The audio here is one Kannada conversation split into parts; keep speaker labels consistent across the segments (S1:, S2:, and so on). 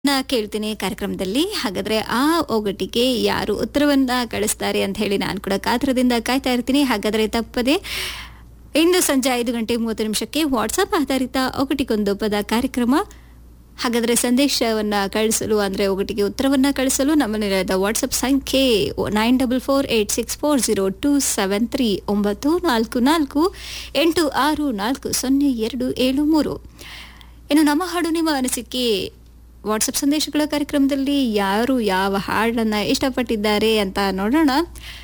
S1: ನಾ ಕೇಳ್ತೀನಿ ಕಾರ್ಯಕ್ರಮದಲ್ಲಿ ಹಾಗಾದ್ರೆ ಆ ಒಗಟಿಗೆ ಯಾರು ಉತ್ತರವನ್ನ ಕಳಿಸ್ತಾರೆ ಅಂತ ಹೇಳಿ ನಾನು ಕೂಡ ಕಾತರದಿಂದ ಕಾಯ್ತಾ ಇರ್ತೀನಿ ಹಾಗಾದ್ರೆ ತಪ್ಪದೆ ಇಂದು ಸಂಜೆ ಐದು ಗಂಟೆ ಮೂವತ್ತು ನಿಮಿಷಕ್ಕೆ ವಾಟ್ಸಪ್ ಆಧಾರಿತ ಒಗಟಿಗೊಂದು ಪದ ಕಾರ್ಯಕ್ರಮ ಹಾಗಾದ್ರೆ ಸಂದೇಶವನ್ನ ಕಳಿಸಲು ಅಂದ್ರೆ ಒಗಟಿಗೆ ಉತ್ತರವನ್ನ ಕಳಿಸಲು ನಮ್ಮ ನಿಲಯದ ವಾಟ್ಸಪ್ ಸಂಖ್ಯೆ nine double four eight six four zero two seven three ಒಂಬತ್ತು ನಾಲ್ಕು ನಾಲ್ಕು ಎಂಟು ಆರು ನಾಲ್ಕು ಸೊನ್ನೆ ಎರಡು ಏಳು ಮೂರು ಇನ್ನು ನಮ್ಮ ಹಾಡು ನಿಮ್ಮ ಅನಿಸಿಕೆ ವಾಟ್ಸಪ್ ಸಂದೇಶಗಳ ಕಾರ್ಯಕ್ರಮದಲ್ಲಿ ಯಾರು ಯಾವ ಹಾಡನ್ನ ಇಷ್ಟಪಟ್ಟಿದ್ದಾರೆ ಅಂತ ನೋಡೋಣ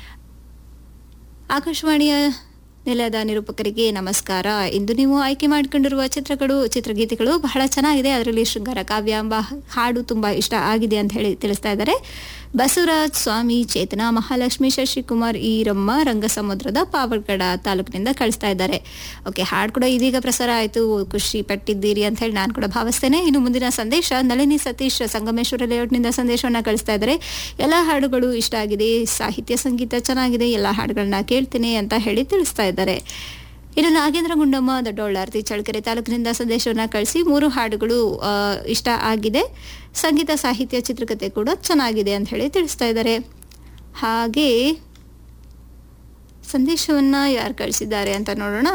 S1: ಆಕಾಶವಾಣಿಯ ನೆಲದ ನಿರೂಪಕರಿಗೆ ನಮಸ್ಕಾರ ಇಂದು ನೀವು ಆಯ್ಕೆ ಮಾಡಿಕೊಂಡಿರುವ ಚಿತ್ರಗಳು ಚಿತ್ರಗೀತೆಗಳು ಬಹಳ ಚೆನ್ನಾಗಿದೆ ಅದರಲ್ಲಿ ಶೃಂಗಾರ ಕಾವ್ಯ ಎಂಬ ಹಾಡು ತುಂಬಾ ಇಷ್ಟ ಆಗಿದೆ ಅಂತ ಹೇಳಿ ತಿಳಿಸ್ತಾ ಇದ್ದಾರೆ ಬಸವರಾಜ್ ಸ್ವಾಮಿ ಚೇತನ ಮಹಾಲಕ್ಷ್ಮಿ ಶಶಿಕುಮಾರ್ ಈರಮ್ಮ ರಂಗಸಮುದ್ರದ ಪಾವಗಡ ತಾಲೂಕಿನಿಂದ ಕಳಿಸ್ತಾ ಇದ್ದಾರೆ ಓಕೆ ಹಾಡು ಕೂಡ ಇದೀಗ ಪ್ರಸಾರ ಆಯಿತು ಖುಷಿ ಪಟ್ಟಿದ್ದೀರಿ ಅಂತ ಹೇಳಿ ನಾನು ಕೂಡ ಭಾವಿಸ್ತೇನೆ ಇನ್ನು ಮುಂದಿನ ಸಂದೇಶ ನಳಿನಿ ಸತೀಶ್ ಸಂಗಮೇಶ್ವರ ಲೇಔಟ್ನಿಂದ ಸಂದೇಶವನ್ನ ಕಳಿಸ್ತಾ ಇದ್ದಾರೆ ಎಲ್ಲ ಹಾಡುಗಳು ಇಷ್ಟ ಆಗಿದೆ ಸಾಹಿತ್ಯ ಸಂಗೀತ ಚೆನ್ನಾಗಿದೆ ಎಲ್ಲ ಹಾಡುಗಳನ್ನ ಕೇಳ್ತೀನಿ ಅಂತ ಹೇಳಿ ತಿಳಿಸ್ತಾ ಇದ್ದಾರೆ ಇನ್ನು ನಾಗೇಂದ್ರ ಗುಂಡಮ್ಮ ದೊಡ್ಡಬಳ್ಳಾರ್ತಿ ಚಳ್ಳಕೆರೆ ತಾಲೂಕಿನಿಂದ ಸಂದೇಶವನ್ನ ಕಳಿಸಿ ಮೂರು ಹಾಡುಗಳು ಆ, ಇಷ್ಟ ಆಗಿದೆ ಸಂಗೀತ ಸಾಹಿತ್ಯ ಚಿತ್ರಕಥೆ ಕೂಡ ಚೆನ್ನಾಗಿದೆ ಅಂತ ಹೇಳಿ ತಿಳಿಸ್ತಾ ಇದ್ದಾರೆ ಹಾಗೆ ಸಂದೇಶವನ್ನ ಯಾರು ಕಳಿಸಿದ್ದಾರೆ ಅಂತ ನೋಡೋಣ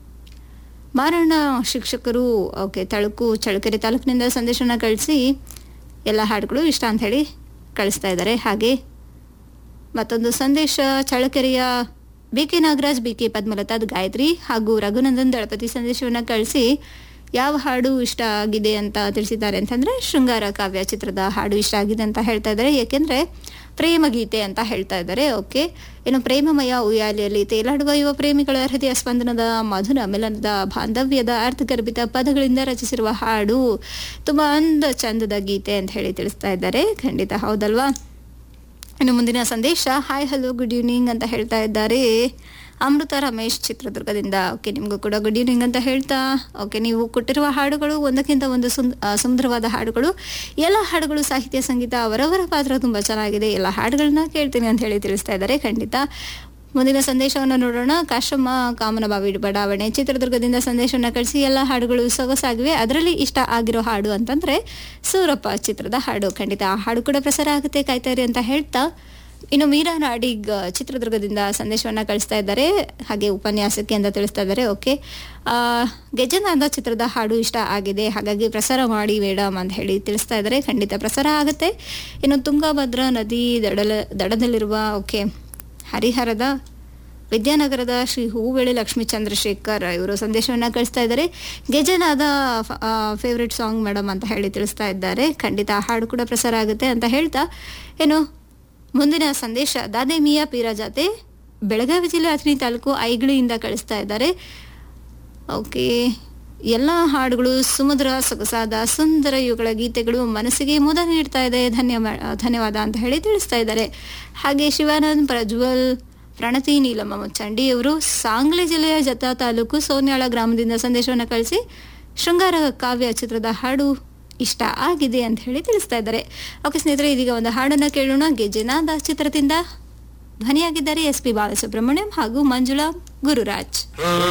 S1: ಮಾರಣ್ಣ ಶಿಕ್ಷಕರು ಓಕೆ ತಳುಕು ಚಳ್ಳಕೆರೆ ತಾಲೂಕಿನಿಂದ ಸಂದೇಶವನ್ನ ಕಳಿಸಿ ಎಲ್ಲ ಹಾಡುಗಳು ಇಷ್ಟ ಅಂತ ಹೇಳಿ ಕಳಿಸ್ತಾ ಇದ್ದಾರೆ ಹಾಗೆ ಮತ್ತೊಂದು ಸಂದೇಶ ಚಳ್ಳಕೆರೆಯ B K Nagaraj B K ಪದ್ಮಲತಾದ್ ಗಾಯತ್ರಿ ಹಾಗೂ ರಘುನಂದನ್ ದಳಪತಿ ಸಂದೇಶವನ್ನ ಕಳಿಸಿ ಯಾವ ಹಾಡು ಇಷ್ಟ ಆಗಿದೆ ಅಂತ ತಿಳಿಸಿದ್ದಾರೆ ಅಂತಂದ್ರೆ ಶೃಂಗಾರ ಕಾವ್ಯ ಚಿತ್ರದ ಹಾಡು ಇಷ್ಟ ಆಗಿದೆ ಅಂತ ಹೇಳ್ತಾ ಇದ್ದಾರೆ ಯಾಕೆಂದ್ರೆ ಪ್ರೇಮ ಗೀತೆ ಅಂತ ಹೇಳ್ತಾ ಇದ್ದಾರೆ ಓಕೆ ಇನ್ನು ಪ್ರೇಮಮಯ ಉಯ್ಯಾಲೆಯಲ್ಲಿ ತೇಲಾಡುವ ಯುವ ಪ್ರೇಮಿಗಳ ಹೃದಯ ಸ್ಪಂದನದ ಮಧುರ ಮಿಲನದ ಬಾಂಧವ್ಯದ ಅರ್ಥಗರ್ಭಿತ ಪದಗಳಿಂದ ರಚಿಸಿರುವ ಹಾಡು ತುಂಬಾ ಅಂದ ಚಂದದ ಗೀತೆ ಅಂತ ಹೇಳಿ ತಿಳಿಸ್ತಾ ಇದ್ದಾರೆ ಖಂಡಿತ ಹೌದಲ್ವಾ ಇನ್ನು ಮುಂದಿನ ಸಂದೇಶ ಹಾಯ್ ಹಲೋ ಗುಡ್ ಈವ್ನಿಂಗ್ ಅಂತ ಹೇಳ್ತಾ ಇದ್ದಾರೆ ಅಮೃತ ರಮೇಶ್ ಚಿತ್ರದುರ್ಗದಿಂದ ಓಕೆ ನಿಮಗೂ ಕೂಡ ಗುಡ್ ಈವ್ನಿಂಗ್ ಅಂತ ಹೇಳ್ತಾ ಓಕೆ ನೀವು ಕೊಟ್ಟಿರುವ ಹಾಡುಗಳು ಒಂದಕ್ಕಿಂತ ಒಂದು ಸುಂದ್- ಆ, ಸುಂದರವಾದ ಹಾಡುಗಳು ಎಲ್ಲ ಹಾಡುಗಳು ಸಾಹಿತ್ಯ ಸಂಗೀತ ಅವರವರ ಪಾತ್ರ ತುಂಬ ಚೆನ್ನಾಗಿದೆ ಎಲ್ಲ ಹಾಡುಗಳನ್ನ ಕೇಳ್ತೀನಿ ಅಂತ ಹೇಳಿ ತಿಳಿಸ್ತಾ ಇದ್ದಾರೆ ಖಂಡಿತ ಮುಂದಿನ ಸಂದೇಶವನ್ನು ನೋಡೋಣ ಕಾಶಮ್ಮ ಕಾಮನಬಾವಿ ಬಡಾವಣೆ ಚಿತ್ರದುರ್ಗದಿಂದ ಸಂದೇಶವನ್ನ ಕಳಿಸಿ ಎಲ್ಲ ಹಾಡುಗಳು ಸೊಗಸಾಗಿವೆ ಅದರಲ್ಲಿ ಇಷ್ಟ ಆಗಿರೋ ಹಾಡು ಅಂತಂದ್ರೆ ಸೂರಪ್ಪ ಚಿತ್ರದ ಹಾಡು ಖಂಡಿತ ಆ ಹಾಡು ಕೂಡ ಪ್ರಸಾರ ಆಗುತ್ತೆ ಕಾಯ್ತಾ ಇರಿ ಅಂತ ಹೇಳ್ತಾ ಇನ್ನು ಮೀರಾ ನಾಡಿಗ್ ಚಿತ್ರದುರ್ಗದಿಂದ ಸಂದೇಶವನ್ನ ಕಳಿಸ್ತಾ ಇದ್ದಾರೆ ಹಾಗೆ ಉಪನ್ಯಾಸಕ್ಕೆ ಅಂತ ತಿಳಿಸ್ತಾ ಇದ್ದಾರೆ ಓಕೆ ಆ, ಗೆಜನಾದ ಚಿತ್ರದ ಹಾಡು ಇಷ್ಟ ಆಗಿದೆ ಹಾಗಾಗಿ ಪ್ರಸಾರ ಮಾಡಿ ಮೇಡಮ್ ಅಂತ ಹೇಳಿ ತಿಳಿಸ್ತಾ ಇದ್ದಾರೆ ಖಂಡಿತ ಪ್ರಸಾರ ಆಗುತ್ತೆ ಇನ್ನು ತುಂಗಭದ್ರಾ ನದಿ ದಡಲ ದಡದಲ್ಲಿರುವ ಓಕೆ ಹರಿಹರದ ವಿದ್ಯಾನಗರದ ಶ್ರೀ ಹೂವೆಳೆ ಲಕ್ಷ್ಮೀ ಚಂದ್ರಶೇಖರ್ ಇವರು ಸಂದೇಶವನ್ನ ಕಳಿಸ್ತಾ ಇದ್ದಾರೆ ಗೆಜನಾದ ಫೇವ್ರೆಟ್ ಸಾಂಗ್ ಮೇಡಮ್ ಅಂತ ಹೇಳಿ ತಿಳಿಸ್ತಾ ಇದ್ದಾರೆ ಖಂಡಿತ ಆ ಹಾಡು ಕೂಡ ಪ್ರಸಾರ ಆಗುತ್ತೆ ಅಂತ ಹೇಳ್ತಾ ಏನು ಮುಂದಿನ ಸಂದೇಶ ದಾದೇಮಿಯಾ ಪೀರಜಾತೆ ಬೆಳಗಾವಿ ಜಿಲ್ಲೆ ಅಥಣಿ ತಾಲೂಕು ಐಗಳಿಯಿಂದ ಕಳಿಸ್ತಾ ಇದ್ದಾರೆ ಓಕೆ ಎಲ್ಲ ಹಾಡುಗಳು ಸುಮಧುರ ಸೊಗಸಾದ ಸುಂದರ ಇವುಗಳ ಗೀತೆಗಳು ಮನಸ್ಸಿಗೆ ಮುದ ನೀಡ್ತಾ ಇದೆ ಧನ್ಯವಾ ಧನ್ಯವಾದ ಅಂತ ಹೇಳಿ ತಿಳಿಸ್ತಾ ಇದ್ದಾರೆ ಹಾಗೆ ಶಿವಾನಂದ್ ಪ್ರಜ್ವಲ್ ಪ್ರಣತಿ ನೀಲಮ್ಮ ಮುಚ್ಚಂಡಿ ಅವರು ಸಾಂಗ್ಲಿ ಜಿಲ್ಲೆಯ ಜತಾ ತಾಲೂಕು ಸೋನ್ಯಾಳ ಗ್ರಾಮದಿಂದ ಸಂದೇಶವನ್ನು ಕಳಿಸಿ ಶೃಂಗಾರ ಕಾವ್ಯ ಚಿತ್ರದ ಹಾಡು ಇಷ್ಟ ಆಗಿದೆ ಅಂತ ಹೇಳಿ ತಿಳಿಸ್ತಾ ಇದ್ದಾರೆ ಓಕೆ ಸ್ನೇಹಿತರೆ ಇದೀಗ ಒಂದು ಹಾಡನ್ನ ಕೇಳೋಣ ಗೆಜೆನಾದ ಚಿತ್ರದಿಂದ ಧ್ವನಿಯಾಗಿದ್ದಾರೆ ಎಸ್ ಪಿ ಬಾಲಸುಬ್ರಹ್ಮಣ್ಯಂ ಹಾಗೂ ಮಂಜುಳಾ ಗುರುರಾಜ್